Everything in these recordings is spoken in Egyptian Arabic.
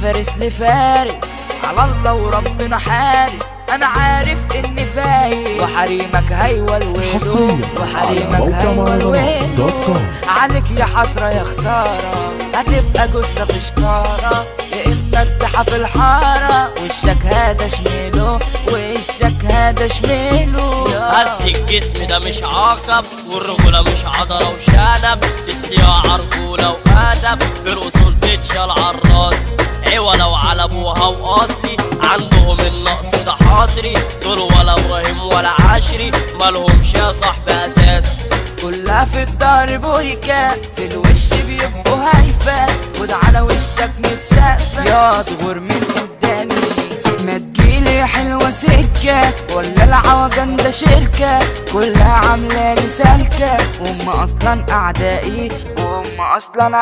فارس لفارس على الله وربنا حارس انا عارف اني فايق وحريمك هيولولو حصرياً وحريمك على موقع مهرجانات دوت هيولولو كوم. عليك يا حسرة يا خسارة هتبقى جثة في شكارة يا إما الدحى في الحارة وشك هذا شميله وشك هذا شميله هز الجسم ده مش عقب والرجولة مش عضلة وشنب الصياعة رجولة وأدب في الأصول تتشال عالراس عوة وعلى أبوها وأصلي عندهم النقص ده حصري دول ولا إبراهيم ولا عشري مالهمش يا صاحبي أساس كلها في الدار بويكا في الوش بيبقوا هايفة وده على وشك متسقفة يا تغور من قدامي ما تجيلي حلوة سكة ولا العوجان ده شركة كلها عاملة لي سالكة وهم أصلا أعدائي وهم أصلا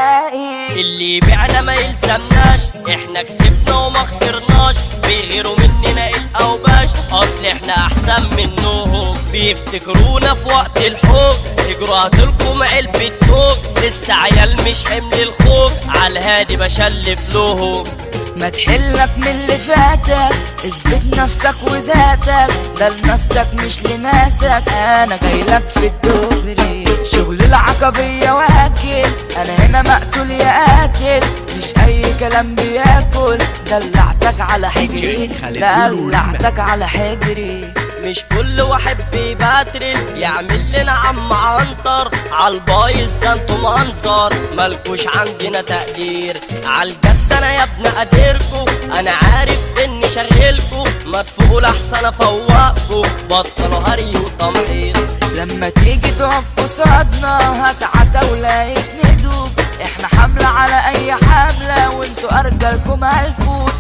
أعدائي اللي يبيعنا ما يلزمناش احنا كسبنا وما خسرناش بيغيروا مننا الاوباش اصل احنا احسن منهم بيفتكرونا في وقت الحب اجرات لكم علبة توك لسه عيال مش حمل الخوف عالهادي بشلف لهم ما تحلك من اللي فاتك اثبت نفسك وذاتك ده لنفسك مش لناسك انا جايلك في الدغري شغل العقبية واكل انا هنا مقتول يا قاتل مش اي كلام بياكل دلعتك على حجري دلعتك على حجري مش كل واحد بيباترل يعمل لنا عم عنتر عالبايظ ده انتوا منظر مالكوش عندنا تقدير عالجد انا يا ابن قادركو انا عارف اني شغلكو ما تفوقوا لحسن افوقكو بطلوا هري وتمطير لما تيجي تقف قصادنا هتعدى ولا يسندوك احنا حملة على اي حملة وانتوا ارجلكم هالفوت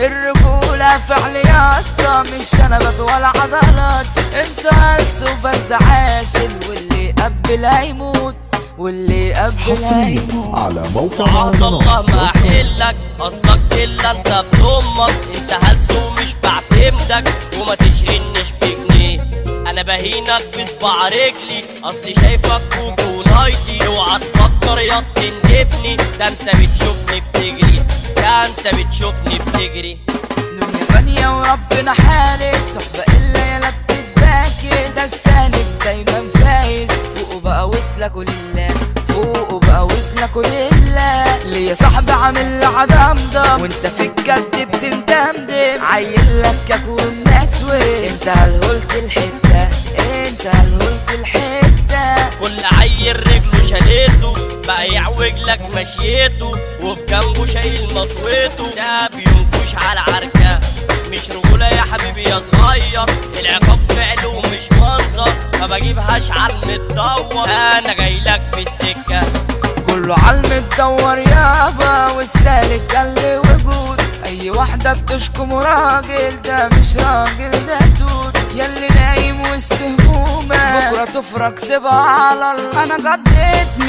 الرجولة فعل يا اسطى مش شنبات ولا عضلات انت هلس وفرز عاشل واللي قبل هيموت واللي قبل حصريا هيموت على موقع وعد الله مهرجانات ما دوت كوم. احلك اصلك الا انت ابن امك انت هلس ومش بعتمدك وما تشغلنيش بجنيه انا بهينك بصبع رجلي اصلي شايفك كوكو نايتي اوعى تفكر يا تندبني ده انت بتشوفني بتجري ده انت بتشوفني بتجري دنيا فانية وربنا حارس صحبة إلا يا لا بتتباكي ده السالك دايما فايز فوقه بقى وصلك ولله فوقه بقى وصلك ولله ليا صاحبي عامل لي عضمضم وانت في الجد بتندمدم عيل لك كاكو ومنسوي انت هلهولت الحتة انت هلهولت الحتة كل عيل رجله شالته بقى يعوج لك مشيته وفي جنبه شايل مطويته ده بينكش على عركة مش رجولة يا حبيبي يا صغير العقاب فعل ومش منظر ما بجيبهاش على المتدور انا جايلك في السكة كله عالم تدور يابا والسالك قال لي وجود اي واحدة بتشكم راجل ده مش راجل ده توت ياللي نايم وسط همومك بكرة تفرج سيبها على الله انا قضيت من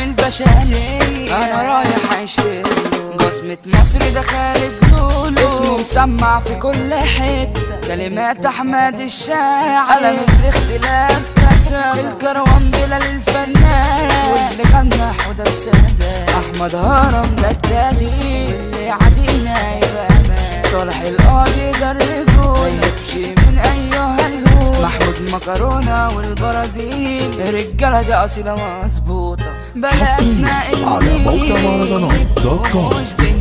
البشرية انا رايح اعيش في اللون. بصمة مصر ده خالد لولو اسمه مسمع في كل حتة كلمات احمد الشاعر علم الاختلاف كتب الكروان بلال الفنان واللي غنى حوده السادة احمد هرم ده الدادي اللي عدينا يبقى امان صالح القاضي ده الرجول ما يهبش من ايها الهول محمود مكرونة والبرازيل الرجالة دي اصيلة مظبوطة بلدنا حصرياً على موقع النيل مهرجانات دوت كوم. مش بن